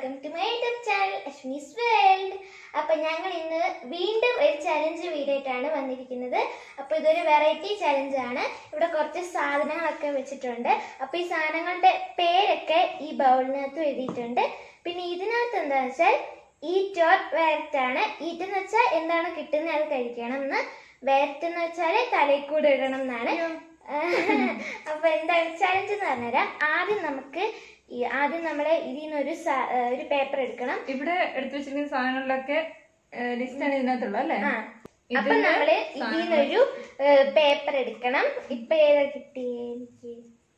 Welcome to my YouTube channel Ashwini's world അപ്പൊ ഞങ്ങൾ ഇന്ന് വീണ്ടും ഒരു ചലഞ്ച് വീഡിയോ ആയിട്ടാണ് വന്നിരിക്കുന്നത് അപ്പൊ ഇതൊരു വെറൈറ്റി ചലഞ്ച് ആണ് ഇവിടെ കുറച്ച് സാധനങ്ങളൊക്കെ വെച്ചിട്ടുണ്ട് അപ്പൊ ഈ സാധനങ്ങളുടെ പേരൊക്കെ ഈ ബൗളിനകത്ത് എഴുതിയിട്ടുണ്ട് പിന്നെ ഇതിനകത്ത് എന്താണെന്ന് വെച്ചാൽ ഈറ്റ് ഓർ വേർറ്റ് ആണ് ഈറ്റ് എന്ന് വെച്ചാൽ എന്താണ് കിട്ടുന്നത് അത് കഴിക്കണം എന്ന് വേർറ്റ് എന്ന് വെച്ചാൽ തലയിൽ കൂടെ ഇടണം എന്നാണ് അപ്പൊ എന്താണ് ചലഞ്ച് എന്ന് പറഞ്ഞുതരാം ആദ്യം നമുക്ക് ഈ ആദ്യം നമ്മള് ഇതിൽ നിന്നൊരു സ- ഏ, ഒരു പേപ്പർ എടുക്കണം ഇവിടെ എടുത്തു വെച്ചിരിക്കുന്ന സാധനങ്ങളിലൊക്കെ ലിസ്റ്റ് ആണ് ഇതിനകത്തുള്ളത് അല്ലേ ആ അപ്പൊ നമ്മള് ഇതിൽ നിന്നൊരു പേപ്പർ എടുക്കണം ഇപ്പൊ ഏതാ കിട്ടിയേ എനിക്ക്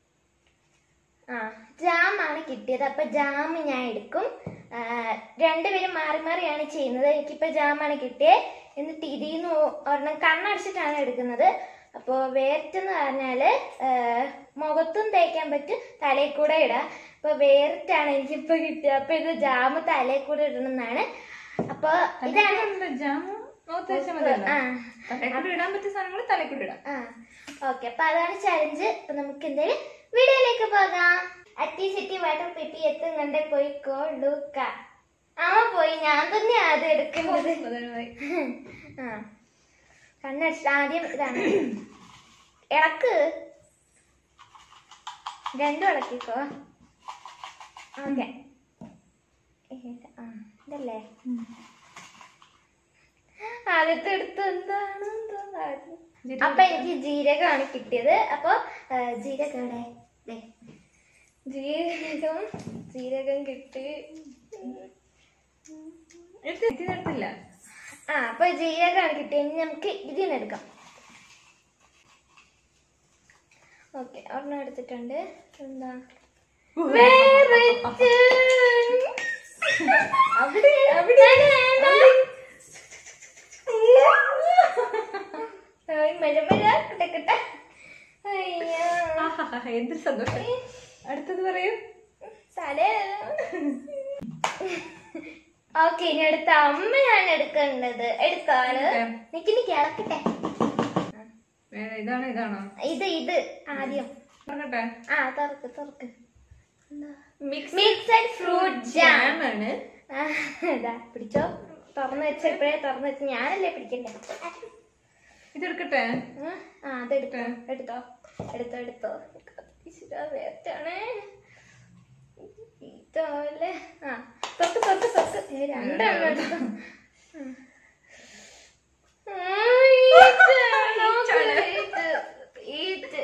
ആ ജാമാണ് കിട്ടിയത് അപ്പൊ ജാം ഞാൻ എടുക്കും ആ, രണ്ടുപേരും മാറി മാറിയാണ് ചെയ്യുന്നത് എനിക്കിപ്പോ ജാമാണ് കിട്ടിയത് എന്നിട്ട് ഇതിൽ നിന്ന് ഒരെണ്ണം കണ്ണടച്ചിട്ടാണ് എടുക്കുന്നത് അപ്പോൾ വേർറ്റെന്ന് പറഞ്ഞാല് ആ, മുഖത്തും തേക്കാൻ പറ്റും തലയിൽ കൂടെ ഇടാം അപ്പൊ വേർറ്റാണ് എനിക്കിപ്പോ കിട്ടിയത് അപ്പൊ ഇത് ജാമ് തലയിൽ കൂടെ ഇടണം എന്നാണ് അപ്പൊ ഇതാണ് ജാമു മുഖത്ത് വെച്ചാൽ മതിയല്ലോ ആ തലക്കൂടെ ഇടാൻ പറ്റിയ സാധനങ്ങൾ തലക്കൂടെ ഇടാം ആ ഓക്കെ അപ്പൊ അതാണ് ചലഞ്ച് അപ്പൊ നമുക്ക് എന്തായാലും വീഡിയോയിലേക്ക് പോകാം അറ്റി സിറ്റി വാട്ടർ പിപ്പി എത്തും കണ്ടേ പോയി കൊള്ളുക അമ്മ പോയി ഞാൻ തന്നെ ആദ്യം എടുക്കുന്നത് ആ കണ്ണടിച്ചിട്ട് ആദ്യം ഇതാണ് ഇളക്ക് രണ്ടും ഇളക്കിക്കോ ഓക്കെ ആ ഇതല്ലേ ആദ്യത്തെ എടുത്ത് എന്താണ് എന്തോന്നായിരുന്നു അപ്പൊ എനിക്ക് ജീരകമാണ് കിട്ടിയത് അപ്പൊ ആ, ജീരകം എവിടെ? ദേ. ജീരകം ജീരകം കിട്ടി എടുത്തില്ല ആ അപ്പൊ ജീരകമാണ് കിട്ടിയത് ഇനി നമുക്ക് ഇതിന്ന് എടുക്കാം ഓക്കെ ഒരെണ്ണം എടുത്തിട്ടുണ്ട് എന്താ വേറെ അവിടെ അവിടെ മഴ മഴ കിട്ട അയ്യോ ആഹാ, എന്ത് സന്തോഷം അടുത്തത് പറയൂ ഓക്കെ ഇനി അടുത്ത അമ്മയാണ് എടുക്കേണ്ടത് എടുക്കാള് ഓക്കേ. നിക്ക് നിക്ക് ഇളക്കട്ടെ വേറെ ഇതാണോ ഇതാണോ ഇത് ഇത് ആദ്യം പറഞ്ഞട്ടെ ആ തുറക്ക് തുറക്ക് mix mixed fruit jam jam ആണ് ഇതാ പിടിച്ചോ തുറന്ന് വെച്ച ഇപ്പഴേ തുറന്ന് വെച്ച് ഞാനല്ലേ പിടിക്കണ്ടേ ഇതെടുക്കട്ടെ ഉം, ആ അതെടുത്തോ എടുത്തോ എടുത്തോ എടുത്തോ വേസ്റ്റാണ് ഇതോലെ ആ തൊട്ട് തൊട്ട് തൊട്ട് ഏ, രണ്ടെണ്ണം എടുത്തോ ഉം. ആ, ഈറ്റാണോ? ഈറ്റ്. ഈറ്റ്.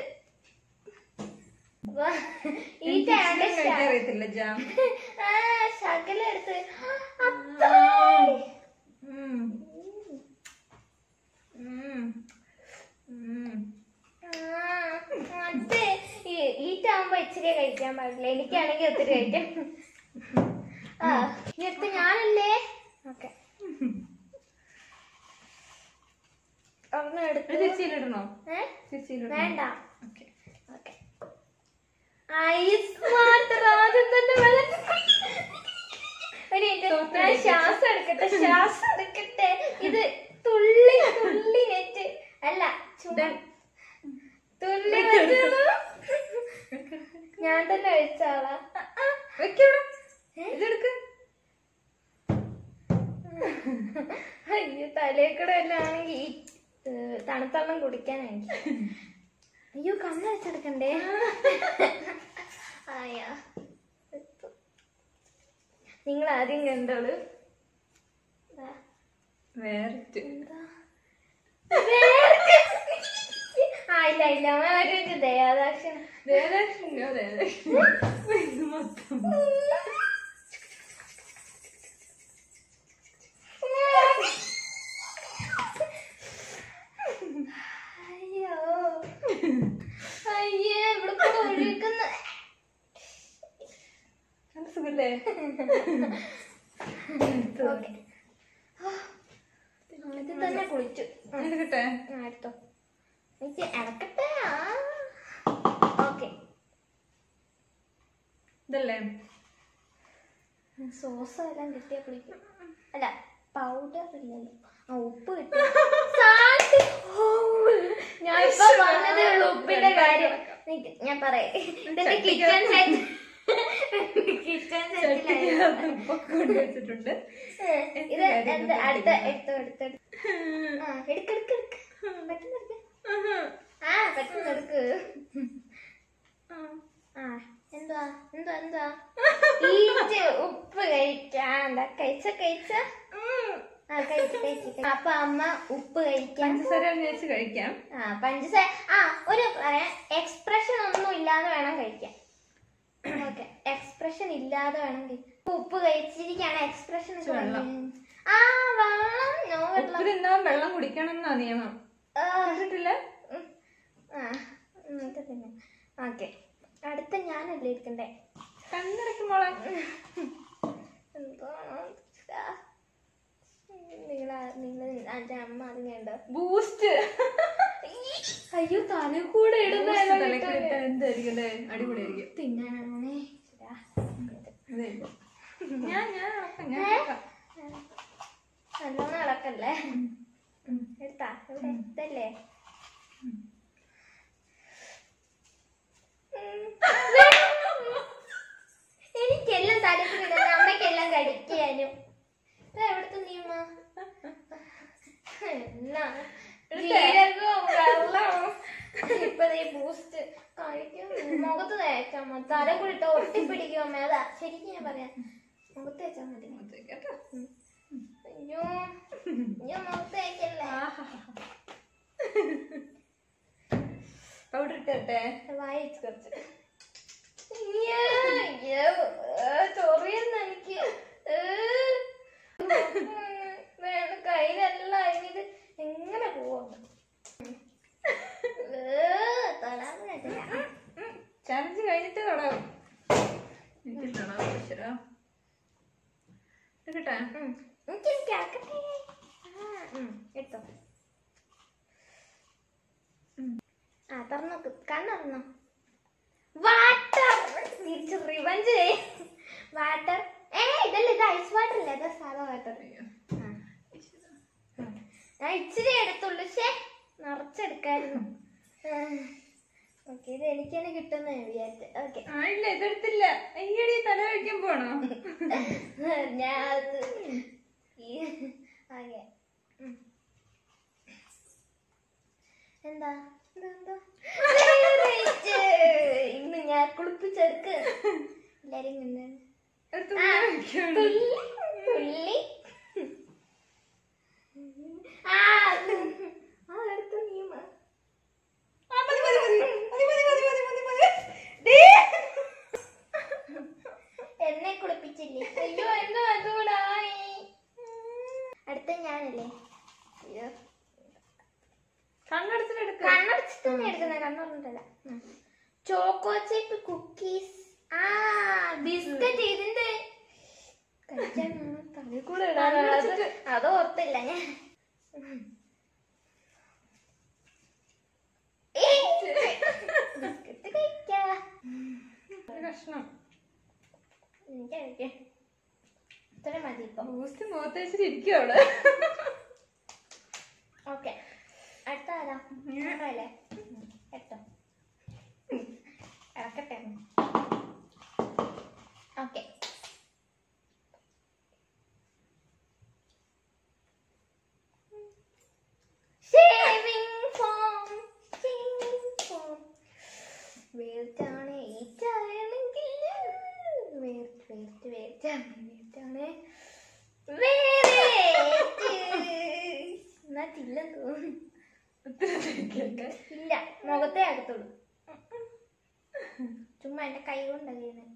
വാ, ഈറ്റാണ് എനിക്ക് കഴിക്കാൻ അറിയത്തില്ല ജാം ആ, ശകലം എടുത്ത് അത്രേ. ഉം. ഉം. ഉം. ആ, അത് ഈ- ഈറ്റാവുമ്പോ ഇച്ചിരി കഴിക്കാൻ പാടില്ല എനിക്കാണെങ്കിൽ ഒത്തിരി കഴിക്കാം ആ ഈ അടുത്ത് ഞാനല്ലേ ഓക്കെ ഒരെണ്ണം ഇത് എടുത്തു ചേച്ചിയിലിടണോ ഏ ചേച്ചിയിലിടണോ വേണ്ട ഓക്കെ ഓക്കെ ഐസ് വാട്ടർ ആദ്യം തന്നെ വെള്ളത്തിൽ ഒരു മിനിറ്റ്. ഞാൻ ശ്വാസം എടുക്കട്ടെ ശ്വാസം എടുക്കട്ടെ ഇത് തുള്ളി തുള്ളി നെറ്റ് അല്ല ചുമ്മാ തുള്ളി വെച്ചത് ഞാൻ തന്നെ കഴിച്ചാളാ വെക്കവിടെ ഇതെടുക്ക് അയ്യോ തലേക്കൂടെ എല്ലാം ആണെങ്കിൽ ഈ ഏഹ്, തണുത്തള്ളം കുടിക്കാനായി അയ്യോ കണ്ണ് വെച്ചെടുക്കണ്ടേ ആയാ നിങ്ങൾ ആദ്യം കണ്ടോളൂ ദാ, വേറെ എന്താ? വേറെ- ആ ഇല്ല ഇല്ല ഒരു ദയാദാക്ഷൻ വേറെ അതെ അതെ ഇത് മൊത്തം അയ്യോ അയ്യേ ഇവിടെ കൂടെ ഒഴുക്കുന്ന നല്ല സുഖല്ലേ ഓക്കെ ഇത് തന്നെ കുളിച്ചു എടുക്കട്ടെ ആ, എടുത്തോ എനിക്ക് ഇളക്കട്ടെ ഓക്കെ ഇതല്ലേ സോസ് എല്ലാം കിട്ടിയ കുളിക്കും അല്ല പൗഡർ ഇല്ലല്ലോ ആ ഉപ്പ് കിട്ടി സാൾട്ട് ഞാൻ ഇപ്പൊ പറഞ്ഞതേ ഉള്ളൂ ഉപ്പിന്റെ കാര്യം നിക്ക്, ഞാൻ പറയാം ഇതെന്റെ കിച്ചൺ സെറ്റ് കിച്ചൺ സെറ്റിലായി ചട്ടിക്കകത്ത് ഉപ്പൊക്കെ കൊണ്ടുവച്ചിട്ടുണ്ട് ഇത് എന്ത് അടുത്ത എടുത്തോ എടുത്തോ ആ എടുക്ക് എടുക്ക് എടുക്ക് പെട്ടെന്ന് എടുക്ക് ആ പെട്ടെന്ന് എടുക്ക് ആ എന്തുവാ എന്തുവാ എന്തുവാ ഈറ്റ് ഉപ്പ് കഴിക്കാം എന്താ കഴിച്ച കഴിച്ച ആ കഴിച്ച് കഴിച്ച് അപ്പൊ അമ്മ ഉപ്പ് കഴിക്കാൻ പഞ്ചസാര വെച്ച് കഴിക്കാം ആ പഞ്ചസാര ആ ഒരു പറയാം എക്സ്പ്രഷൻ ഒന്നും ഇല്ലാതെ വേണം കഴിക്കാൻ ഓക്കെ എക്സ്പ്രഷൻ ഇല്ലാതെ വേണം കഴി- ഉപ്പ് കഴിച്ചിരിക്കാണ് എക്സ്പ്രഷൻ വെള്ളം. ആ വെള്ളം നോ വെള്ളം ഉപ്പ് തിന്നാൻ വെള്ളം കുടിക്കണം എന്നാ നിയമം ആ, കണ്ടിട്ടില്ല ഉം. ആ എന്നിട്ട് തന്നെ ഓക്കെ അടുത്ത ഞാനല്ലേ ഇരിക്കണ്ടേ കണ്ണിറക്കി മോളെ എന്താണോ നിങ്ങളാ നിങ്ങൾ എൻ്റെ അമ്മ അതിനുണ്ടോ ബൂസ്റ്റ് അയ്യോ തല കൂടെ ഇടുന്ന തലക്കിട്ട എന്തായിരിക്കും അല്ലേ അടിപൊളിയായിരിക്കും തിന്നാണേ അതെ ഞാൻ ഞാൻ അളക്കാം, ഞാൻ ഏ? അളക്കാം. നല്ലോണം ഇളക്കല്ലേ എടുത്താ ഇവിടെ ഇതല്ലേ എനിക്കെല്ലാം തലക്കിടുന്ന അമ്മയ്ക്കെല്ലാം കടിക്കാനും ഇത് എവിടുത്തെ നിയമ എല്ലാം ജീരകവും വെള്ളവും ഇപ്പൊ ദേ ബൂസ്റ്റ് കഴിക്കും മുഖത്ത് തേച്ചാൽ മതി തല കുളിട്ട ഒട്ടിപ്പിടിക്കും അമ്മ അതാ ശരിക്കും ഞാൻ പറയാം മുഖത്ത് തേച്ചാൽ മതി അത് കേട്ടോ. അയ്യോ അയ്യോ മുഖത്ത് തേക്കല്ലേ പൗഡർ ഇട്ടേ വായി വെച്ച് കുറച്ച് അയ്യോ, അയ്യോ, ഏ, ചൊറിയുന്നു എനിക്ക് ഏ. വേണം കയ്യിലെല്ലാം ഇത് എങ്ങനെ പോവാ തൊടാൻ പറ്റില്ല ചാലഞ്ച് കഴിഞ്ഞിട്ട് തൊടാം എനിക്ക് തൊടാം ഈശ്വരാ. എടുക്കട്ടെ ഉം. എനിക്ക് എനിക്ക് ആക്കട്ടെ ആ, ഉം, എടുത്തോ ആ തുറന്നു കണ്ണുറന്നോ വാട്ടർ തിരിച്ച് റിവഞ്ച് വാട്ടർ ഏ ഇതല്ല ഇത് ഐസ് വാട്ടർ അല്ല ഇത് സാധാ വാട്ടർ ഞാൻ ഇച്ചിരി എടുത്തുള്ളൂ പക്ഷേ നിറച്ചെടുക്കായിരുന്നു ഓക്കെ ഇത് എനിക്ക് തന്നെ കിട്ടുന്ന വിചാരിച്ചു ഓക്കെ ആ ഇല്ല ഇതെടുത്തില്ല അയ്യടി തല കഴിക്കാൻ പോണോ ഞാൻ അത് ഈ ആകെ ഉം. എന്താ എന്താ എന്താ Favourite. ഇന്ന് ഞാൻ കുളിപ്പിച്ചെടുക്ക് എല്ലാരും ഇങ്ങനെ എടുത്ത് ആ, കഴിക്കാണ്. തുള്ളി തുള്ളി ആ ആ എടുത്തു നീമ ആ, മതി, മതി, മതി. മതി, മതി, മതി, മതി, മതി, മതി. ഡേ. എന്നെ കുളിപ്പിച്ചില്ലേ അയ്യോ എന്തോ അതുകൂടായി അടുത്ത ഞാനല്ലേ അയ്യോ കണ്ണടച്ചിട്ട് എടുക്ക കണ്ണടച്ചിട്ട് തന്നെ എടുക്കുന്നത് കണ്ണുറന്നിട്ടല്ല ചോക്കോ ചിപ്പ് കുക്കീസ് ആ ബിസ്ക്കറ്റ് ഇതിന്റെ കഴിക്കാൻ തലയിൽ കൂടെ ഇടാനുള്ളത് അത് ഓർത്തില്ല ഞാൻ ബിസ്ക്കറ്റ് കഴിക്കാ ഒരു കഷ്ണം എനിക്ക് കഴിക്കാം ഇത്ര മതി ഇപ്പൊ ബൂസ്റ്റ് മുഖത്ത് വെച്ചിട്ട് ഇരിക്കും അവിടെ ഓക്കെ അടുത്ത ആരാ ഞാനല്ലേ എട്ടോ ഇറക്കട്ടെ okay shaving foam shaving foam വേർത്താണ് ഈറ്റാണെങ്കിൽ വേർത്ത് വേർത്ത് വേർത്താണ് വേർത്താണ് വേറേറ്റ് എന്നാത്തില്ലെന്ന് തോന്നുന്നു ഒത്തിരി തേക്കല്ലേ? ഇല്ല മുഖത്തേ അകത്തുള്ളൂ ചുമ്മാ എന്റെ കൈ കൊണ്ട് ചെയ്യുന്നത്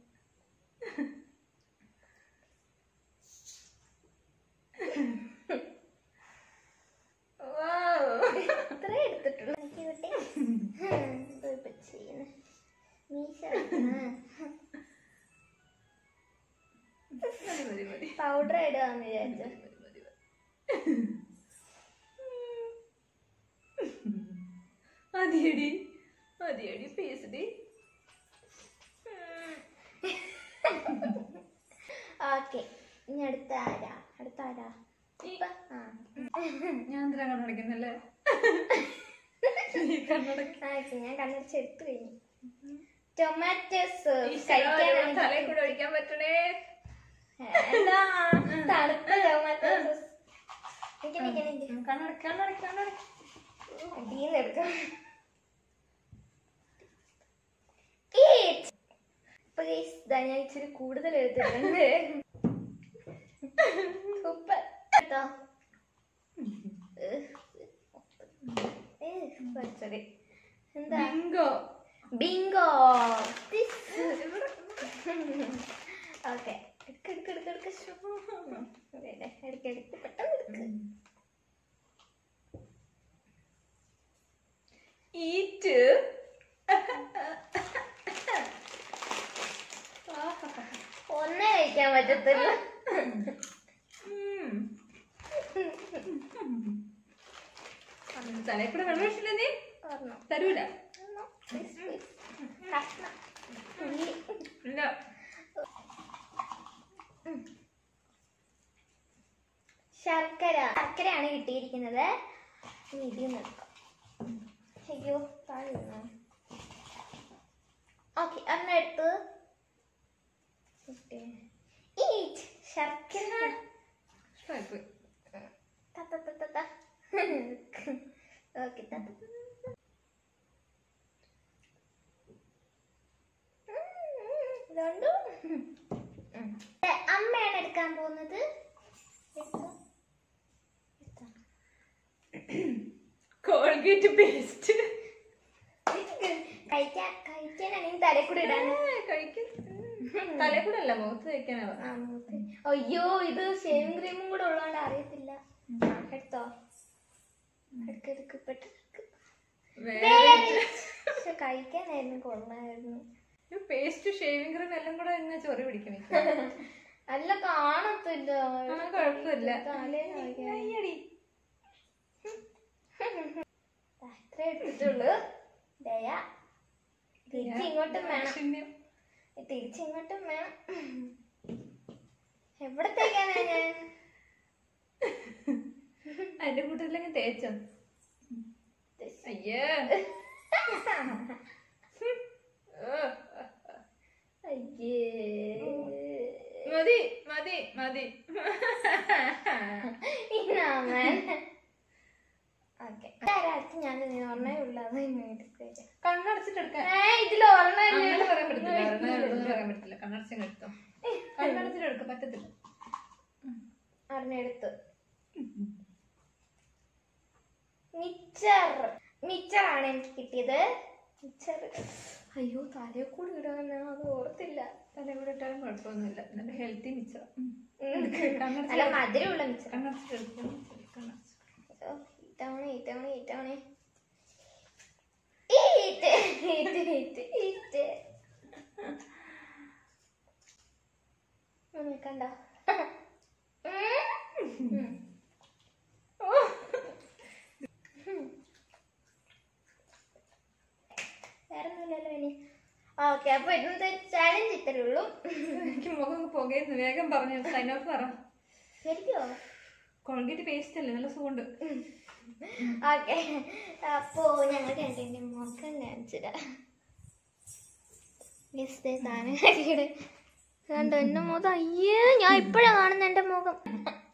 Wow. ഇത്രേ എടുത്തിട്ടുള്ളൂ എനിക്ക് കിട്ടി എന്തോ ഇപ്പൊ ചെയ്യുന്നെ? മീശ മതി, മതി, മതി. പൗഡർ ഇടുകയെന്ന് വിചാരിച്ചു മതി, മതി, മതി. മതിയടി മതിയടി പേസടി ഓക്കെ ഇനി അടുത്ത ആരാ അടുത്ത ആരാ ഇപ്പൊ ആ ഞാൻ എന്തിനാ കണ്ണടക്കുന്നല്ലേ നീ കണ്ണടക്ക ആ, ഓക്കേ, ഞാൻ കണ്ണടച്ച് എടുത്തു കഴിഞ്ഞു ടൊമാറ്റോ സോസ് ഈശ്വരാ, ഒരു തലയിൽ കഴിക്കാൻ കൂടെ ഒഴിക്കാൻ പറ്റണേ തണുത്ത ടൊമാറ്റോ സോസ് എനിക്ക് നിക്ക് നിക്ക്. കണ്ണടക്ക് കണ്ണടക്ക് കണ്ണടക്ക് അടിയിൽ എടുക്കാം Eat. അപ്പൊ guys, ദാ ഞാൻ ഇച്ചിരി കൂടുതൽ എടുത്തിട്ടുണ്ട് സൂപ്പർ കേട്ടോ സോറി എന്താ ബിങ്കോ ബിങ്കോ ഓക്കെ എടുക്ക് എടുക്ക് എടുക്ക് എടുക്ക് അതെ, അതെ. എടുക്ക് എടുക്ക് പെട്ടെന്ന് എടുക്ക് ഈറ്റ് ഒന്നേ കഴിക്കാൻ പറ്റത്തില്ല തലയിൽ കൂടെ വെള്ളം ഒഴിച്ചില്ല നീ ഒരെണ്ണം. തരൂല ഒരെണ്ണം. Please, please. കഷ്ണം. ഉള്ളി. ഇല്ല ശർക്കര ശർക്കരയാണ് കിട്ടിയിരിക്കുന്നത് ഇനി ഇതിൽ നിൽക്കാം അയ്യോ താഴെ ഓക്കെ ഒരെണ്ണം എടുത്ത് ഈറ്റ് ശർക്കര ഇഷ്ടമായിപ്പോയി Ta ta ta ta ta. Okay, ta ta. രണ്ടും ഏ, അമ്മയാണ് എടുക്കാൻ പോകുന്നത് എടുത്തോ. എടുത്തോ. കോൾഗേറ്റ് പേസ്റ്റ് കഴിക്കാൻ കഴിക്കാനാണെങ്കിൽ തലയിൽ കൂടെ ഇടാൻ കഴിക്കും തലയിൽ കൂടെ അല്ല മുഖത്ത് കഴിക്കാനാ ആ, മൂത്ത്. അയ്യോ ഇത് ഷേവിംഗ് ക്രീമും കൂടെ ഉള്ളതുകൊണ്ട് അറിയത്തില്ല ആ, എടുത്തോ എടുക്ക് എടുക്ക് പെട്ടെന്ന് എടുക്ക്. വേറെ പക്ഷെ കഴിക്കാനായിരുന്നു കൊള്ളായിരുന്നു പേസ്റ്റ് ഷേവിംഗ് ക്രീം എല്ലാം കൂടെ ഇന്ന് ചൊറി പിടിക്കണേ അല്ല കാണത്തില്ല ആ കുഴപ്പമില്ല തലയിൽ കഴിക്കാൻ. അയ്യടി ദാ ഇത്രേ എടുത്തിട്ടുള്ളൂ ദയ തിരിച്ച് ഇങ്ങോട്ടും വേണം ദാക്ഷിണ്യം. തിരിച്ച് ഇങ്ങോട്ടും വേണം എവിടത്തേക്കാണ് ഞാൻ അതിന്റെ കൂട്ടത്തിലങ്ങ് തേച്ചോ അയ്യേ അയ്യേ മതി മതി മതി ഇന്നാമൻ ഓക്കെ അടുത്ത് ഞാൻ ഒരെണ്ണേ ഉള്ളൂ അത് എടുക്കുക കണ്ണടച്ചിട്ടെടുക്കാൻ ഏ ഇതിൽ ഒരെണ്ണം അങ്ങനെ പറയാൻ പറ്റത്തില്ല ഒരെണ്ണം ഉള്ളൂന്ന് പറയാൻ പറ്റത്തില്ല കണ്ണടച്ചങ്ങ് എടുത്തോ കണ്ണടച്ചിട്ട് എടുക്ക പറ്റത്തില്ല ഒരെണ്ണെടുത്തു മിച്ചർ മിച്ചറാണ് എനിക്ക് കിട്ടിയത് മിച്ചർ അയ്യോ തലയിൽ കൂടെ ഇടാൻ അത് ഓർത്തില്ല തല കൂടെ ഇട്ടാലും കുഴപ്പമൊന്നുമില്ല നല്ല ഹെൽത്തി മിച്ചർ ഉം. നല്ല മധുരമുള്ള മിച്ചർ കണ്ണടച്ചിട്ട് എടുക്കും കണ്ണടച്ചിട്ട് ഇത്തവണ ഇത്തവണ ഇത്തവണ ഈറ്റ് ഈറ്റ് ഈറ്റ് ഈറ്റ് ഉം, കണ്ടോ ഉം. വേറെ ഒന്നുമില്ലല്ലോ ഇനി ഓക്കെ അപ്പൊ ഇന്നത്തെ ചാലഞ്ച് ഇത്രേ ഉള്ളൂ എനിക്ക് മുഖം പുകയുന്നു വേഗം പറഞ്ഞു സൈൻ ഓഫ് പറ ശരിക്കോ കോൾഗേറ്റ് പേസ്റ്റ് അല്ലേ നല്ല സുഖമുണ്ട് ഓക്കെ അപ്പോ ഞങ്ങൾ രണ്ടിന്റെ മുഖം കാണിച്ചിടാം Yes, ദേ സാധനം കാണിക്കടെ. കണ്ടോ എന്റെ മുഖം അയ്യേ ഞാൻ ഇപ്പഴാ കാണുന്ന എന്റെ മുഖം